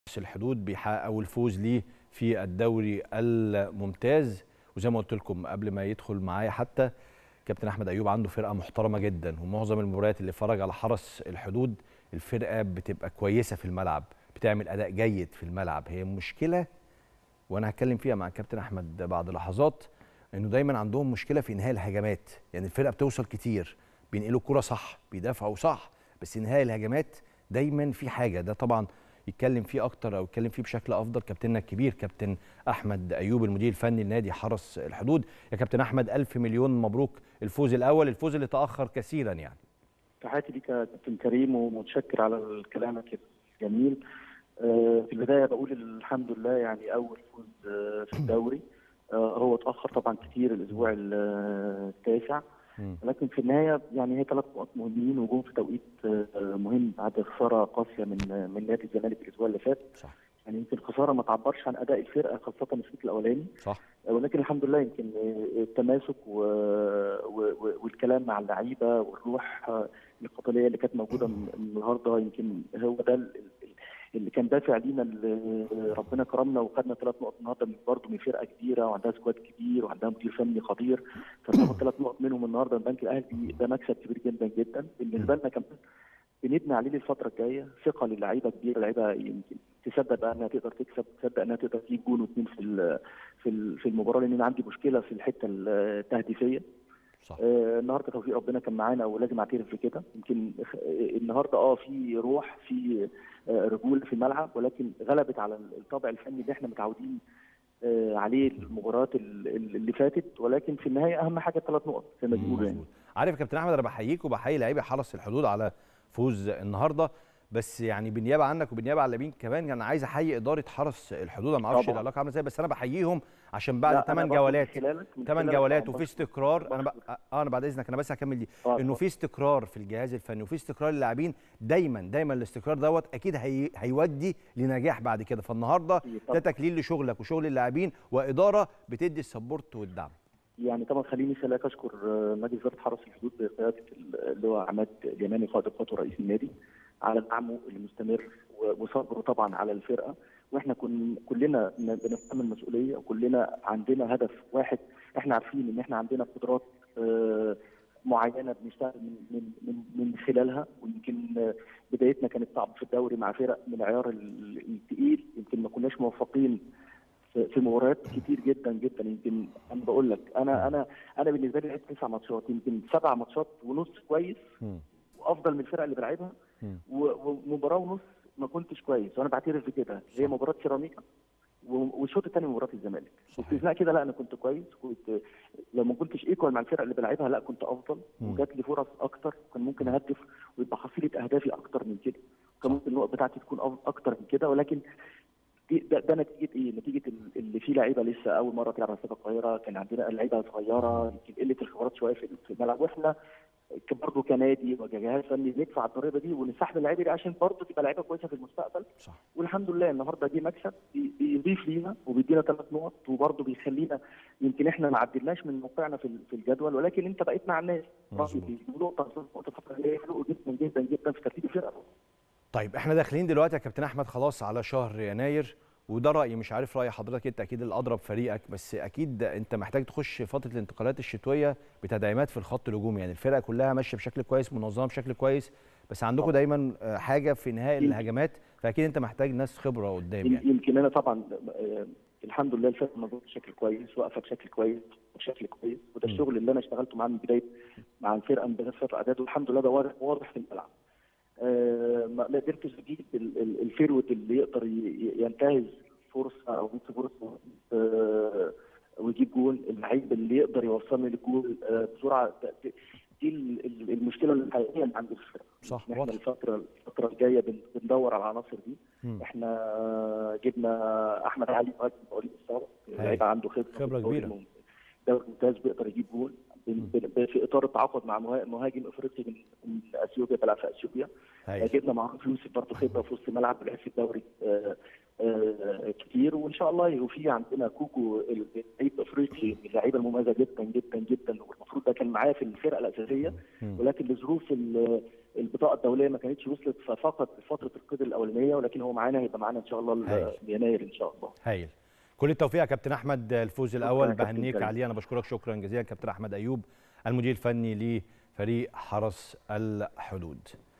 الحدود بيحققوا الفوز ليه في الدوري الممتاز وزي ما قلت لكم قبل ما يدخل معايا حتى كابتن احمد ايوب عنده فرقه محترمه جدا ومعظم المباريات اللي فرج على حرس الحدود الفرقه بتبقى كويسه في الملعب بتعمل اداء جيد في الملعب هي مشكله وانا هتكلم فيها مع الكابتن احمد بعد لحظات انه دايما عندهم مشكله في انهاء الهجمات يعني الفرقه بتوصل كتير بينقلوا الكره صح بيدافعوا صح بس انهاء الهجمات دايما في حاجه ده طبعا يتكلم فيه اكتر او يتكلم فيه بشكل افضل كابتننا الكبير كابتن احمد ايوب المدير الفني لنادي حرس الحدود يا كابتن احمد الف مليون مبروك الفوز الاول الفوز اللي تاخر كثيرا يعني تحياتي ليك يا كابتن كريم ومتشكر على كلامك الجميل آه، في البدايه بقول الحمد لله يعني اول فوز آه، في الدوري آه، هو اتاخر طبعا كتير الاسبوع التاسع لكن في النهايه يعني هي ثلاث نقط مهمين وجم في توقيت مهم بعد خساره قاسيه من من نادي الزمالك الاسبوع اللي فات صح يعني يمكن الخساره ما تعبرش عن اداء الفرقه خاصه الشوط الاولاني صح ولكن الحمد لله يمكن التماسك و... و... والكلام مع اللعيبه والروح القتاليه اللي كانت موجوده النهارده يمكن هو ده اللي كان دافع لينا اللي ربنا كرمنا وخدنا ثلاث نقط النهارده برضه من فرقه كبيره وعندها سكواد كبير وعندها مدير فني خطير فناخد ثلاث نقط منهم النهارده من البنك الاهلي ده مكسب كبير جدا جدا بالنسبه لنا كمان بنبني عليه للفتره الجايه ثقه للعيبه كبيره لعيبه يمكن تصدق بقى انها تقدر تكسب تصدق انها تقدر تجيب جون واثنين في في في المباراه لان انا عندي مشكله في الحته التهديفيه صح. آه النهارده توفيق ربنا كان معانا ولازم اعترف بكده يمكن النهارده اه في روح في آه رجوله في الملعب ولكن غلبت على الطابع الفني اللي احنا متعودين آه عليه المباريات اللي فاتت ولكن في النهايه اهم حاجه ثلاث نقط زي ما بيقولوا يعني عارف يا كابتن احمد انا بحييك وبحيي لعيبه حرس الحدود على فوز النهارده بس يعني بالنيابه عنك وبالنيابه عن اللاعبين كمان انا عايز احيي اداره حرس الحدود انا ما اعرفش العلاقه عامله ازاي بس انا بحييهم عشان بعد 8 جولات 8 جولات وفي استقرار انا ب... اه انا بعد اذنك انا بس هكمل دي انه في استقرار في الجهاز الفني وفي استقرار للاعبين دايما دايما الاستقرار دوت اكيد هي... هيودي لنجاح بعد كده فالنهارده ده تكليل لشغلك وشغل اللاعبين واداره بتدي السبورت والدعم يعني طبعا خليني سلاك اشكر نادي وزاره حرس الحدود بقياده اللي هو عماد اليماني قائد القوات ورئيس النادي على دعمه المستمر وصبره طبعا على الفرقه واحنا كن كلنا بنتحمل مسؤوليه وكلنا عندنا هدف واحد احنا عارفين ان احنا عندنا قدرات معينه بنشتغل من من من خلالها ويمكن بدايتنا كانت صعبه في الدوري مع فرق من العيار الثقيل يمكن ما كناش موفقين في مباريات كتير جدا جدا يمكن انا بقول لك انا انا انا بالنسبه لي لعبت تسع ماتشات يمكن سبع ماتشات ونص كويس وافضل من الفرق اللي بلعبها ومباراه ونص ما كنتش كويس وانا بعترف بكده هي مباراه سيراميكا والشوط الثاني مباراه الزمالك باستثناء كده لا انا كنت كويس كنت لو ما كنتش ايكوال مع الفرق اللي بلعبها لا كنت افضل وجات لي فرص اكتر كان ممكن اهدف ويبقى حصيله اهدافي اكتر من كده كان ممكن النقط بتاعتي تكون اكتر من كده ولكن ده, ده نتيجه ايه؟ نتيجه اللي فيه لعيبه لسه اول مره تلعب على استاد القاهره كان عندنا لعيبه صغيره يمكن قله الخبرات شويه في الملعب واحنا برضه كنادي وكجهاز فني ندفع الضريبه دي ونسحب اللعيبه دي عشان برضه تبقى لعيبه كويسه في المستقبل صح. والحمد لله النهارده دي مكسب بيضيف لينا وبيدينا ثلاث نقط وبرضه بيخلينا يمكن احنا ما عدلناش من موقعنا في في الجدول ولكن انت بقيت مع الناس نقطه نقطه الفتره اللي فرق جدا جدا جدا في ترتيب الفرقه طيب احنا داخلين دلوقتي يا كابتن احمد خلاص على شهر يناير وده رايي مش عارف راي حضرتك انت اكيد الاضرب فريقك بس اكيد انت محتاج تخش فتره الانتقالات الشتويه بتدعيمات في الخط الهجومي يعني الفرقه كلها ماشيه بشكل كويس منظمه بشكل كويس بس عندكم دايما حاجه في انهاء الهجمات فاكيد انت محتاج ناس خبره قدام يعني يمكن انا طبعا الحمد لله الفرقه موجوده بشكل كويس واقفه بشكل كويس بشكل كويس وده الشغل اللي انا اشتغلته معاه من بدايه مع الفرقه من بدايه فتره اعداد والحمد لله ده واضح في الملعب آه ما قدرتش اجيب الفيروت اللي يقدر ينتهز فرصه او يدي فرصه آه ويجيب جول اللعيب اللي يقدر يوصلني للجول آه بسرعه دي المشكله الحقيقيه اللي عند الفرقه صح احنا الفتره الفتره الجايه بندور على العناصر دي م. احنا جبنا احمد علي مهاجم مواليد السابق لعيب عنده خبره خبره كبيره دوري ممتاز بيقدر يجيب جول في اطار التعاقد مع مهاجم افريقي من اثيوبيا بيلعب في اثيوبيا جبنا معاهم يوسف برضه خبره في وسط الملعب لعب في الدوري آآ آآ كتير وان شاء شاء الله وفي عندنا كوكو لعيب افريقي من اللعيبه المميزه جدا جدا جدا والمفروض ده كان معايا في الفرقه الاساسيه ولكن لظروف البطاقه الدوليه ما كانتش وصلت ففقط فتره القيد الاولانيه ولكن هو معانا هيبقى معانا ان شاء الله يناير ان شاء الله هايل كل التوفيق يا كابتن احمد الفوز الاول بهنيك عليه انا بشكرك شكرا جزيلا كابتن احمد ايوب المدير الفني لفريق حرس الحدود